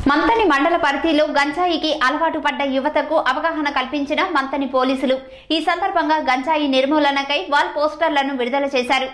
మంతని మండల పరిధిలో గంజాయికి అలవాటు పడ్డ యువతకు అవగాహన కల్పించిన మంతని పోలీసులు ఈ సందర్భంగా గంజాయి నిర్మూలనకై వాల్ పోస్టర్లను విడుదల చేశారు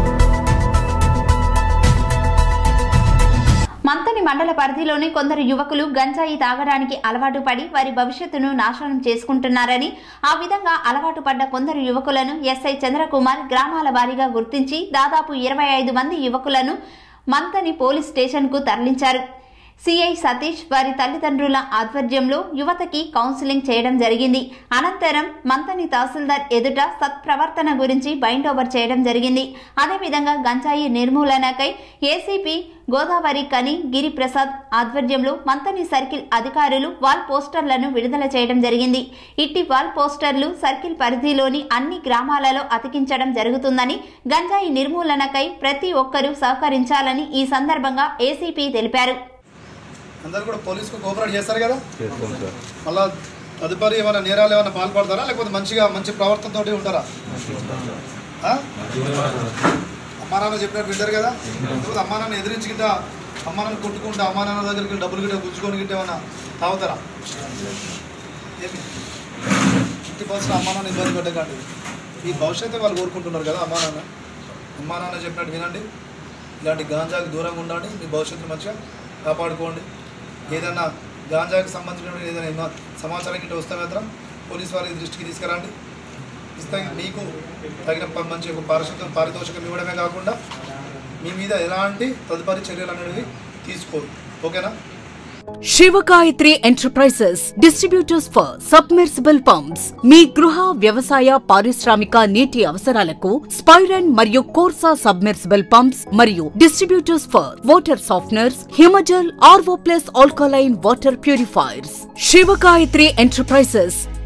మంతని మండల పరిధిలోని కొందరు యువకులు గంజాయి తాగడానికి అలవాటు పడి వారి భవిష్యత్తును నాశనం చేసుకుంటున్నారని ఆ విధంగా అలవాటు పడ్డ కొందరు యువకులను ఎస్ఐ చంద్రకుమార్ గ్రామాల వారీగా గుర్తించి దాదాపు ఇరవై ఐదు మంది యువకులను మంతని పోలీస్ స్టేషన్కు తరలించారు సిఐ సతీష్ వారి తల్లిదండ్రుల ఆధ్వర్యంలో యువతకి కౌన్సిలింగ్ చేయడం జరిగింది అనంతరం మంతని తహసీల్దార్ ఎదుట సత్ప్రవర్తన గురించి బైండ్ ఓవర్ చేయడం జరిగింది అదేవిధంగా గంజాయి నిర్మూలనకై ఏసీపీ గోదావరి కని గిరిప్రసాద్ ఆధ్వర్యంలో మంతని సర్కిల్ అధికారులు వాల్ పోస్టర్లను విడుదల చేయడం జరిగింది ఇట్టి వాల్ పోస్టర్లు సర్కిల్ పరిధిలోని అన్ని గ్రామాలలో అతికించడం జరుగుతుందని గంజాయి నిర్మూలనకై ప్రతి ఒక్కరూ సహకరించాలని ఈ సందర్భంగా ఏసీపీ తెలిపారు అందరు కూడా పోలీసుకు కోఆపరేట్ చేస్తారు కదా చేస్తాం సార్ మళ్ళా తదుపరి ఏమైనా నేరాలు ఏమైనా పాల్పడతారా లేకపోతే మంచిగా మంచి ప్రవర్తనతో ఉంటారా ఆ? అమ్మా నాన్న చెప్పినట్టు వింటారు కదా లేకపోతే అమ్మా నాన్న ఎదిరించి గిట్ట అమ్మా నాన్న కొట్టుకుంటా అమ్మా నాన్న దగ్గరికి వెళ్ళి డబ్బులు గిట్ట గుంజుకొని గిట్ట ఏమైనా తాగుతారా ఏమి ఫిఫ్టీ పర్సెంట్ అమ్మా నాన్న ఇబ్బంది పెట్టకండి ఈ భవిష్యత్తు వాళ్ళు కోరుకుంటున్నారు కదా అమ్మా నాన్న అమ్మా నాన్న చెప్పినట్టు వినండి ఇలాంటి గాంజాకి దూరంగా ఉండండి మీ భవిష్యత్తు మంచిగా కాపాడుకోండి ఏదైనా గాంజాకి సంబంధించిన ఏదైనా ఏమన్నా సమాచారం గిట్ట వస్తే మాత్రం పోలీస్ వారి దృష్టికి తీసుకురండి ఇస్తే మీకు తగిన ప- మంచి ఒక పారిశుద్ధ పారితోషికం ఇవ్వడమే కాకుండా మీ మీద ఎలాంటి తదుపరి చర్యలు అనేవి తీసుకోరు ఓకేనా Sivagayathri enterprises distributors for submersible pumps మీ గృహ వ్యవసాయ పారిశ్రామిక నీటి అవసరాలకు స్పైరన్ మరియు కోర్సా సబ్మెర్సిబుల్ పంప్స్ మరియు distributors for water softeners Himajal RO plus alkaline water purifiers Sivagayathri enterprises